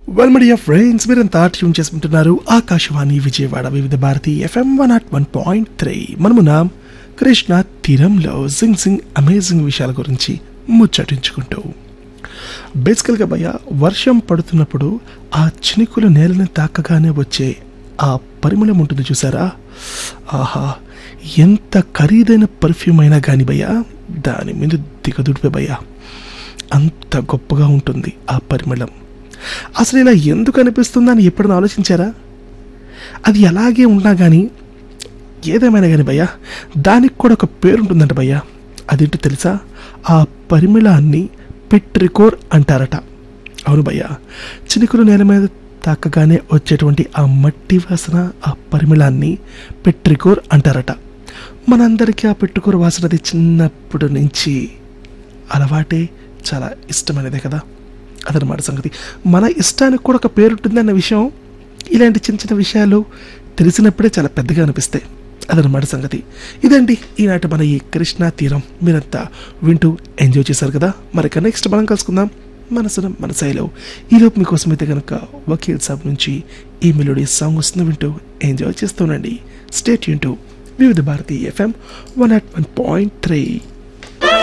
well media friends మీరంతా tune చేసుకుంటున్నారు Akashvani Vijayawada Vividha Bharati FM one naught one point three మనమున కృష్ణ తీరంలో సింగ్ సింగ్ అమేజింగ్ విషయాల గురించి ముచ్చటించుకుంటూ బేసికల్గా భయ వర్షం పడుతున్నప్పుడు ఆ చినుకులు నేలని తాకగానే వచ్చే ఆ పరిమళం ఉంటుంది చూసారా ఆహా ఎంత ఖరీదైన పర్ఫ్యూమ్ అయినా కానీ భయ్యా దాని మీద దిగదుడిపే భయ్యా అంత గొప్పగా ఉంటుంది ఆ పరిమళం అసలు ఇలా ఎందుకు అనిపిస్తుందని ఎప్పుడైనా ఆలోచించారా అది అలాగే ఉన్నా కానీ ఏదేమైనా కానీ భయ్యా దానికి కూడా ఒక పేరు ఉంటుందంట భయ్యా అదేంటో తెలుసా ఆ పరిమళాన్ని పెట్రికోర్ అంటారట అవును భయ్యా చినుకులు నేల మీద తాకగానే వచ్చేటువంటి ఆ మట్టి వాసన ఆ పరిమళాన్ని పెట్రికోర్ అంటారట మనందరికీ ఆ పెట్టుకోర వాసనది చిన్నప్పటి నుంచి అలవాటే చాలా ఇష్టమైనదే కదా అదనమాట సంగతి మన ఇష్టానికి కూడా ఒక పేరు ఉంటుంది అన్న విషయం ఇలాంటి చిన్న చిన్న విషయాలు తెలిసినప్పుడే చాలా పెద్దగా అనిపిస్తాయి అదనమాట సంగతి ఇదండి ఈనాటి మన ఈ కృష్ణా తీరం మీరంతా వింటూ ఎంజాయ్ చేశారు కదా మరి నెక్స్ట్ మనం కలుసుకుందాం మనసున మన శైలో ఈలోపు మీకోసం అయితే కనుక వకీల్ సాబ్ నుంచి ఈ మెలోడీ సాంగ్ వస్తుంది వింటూ ఎంజాయ్ చేస్తూనండి స్టేట్ యూన్ Vividha Bharati FM one at one point three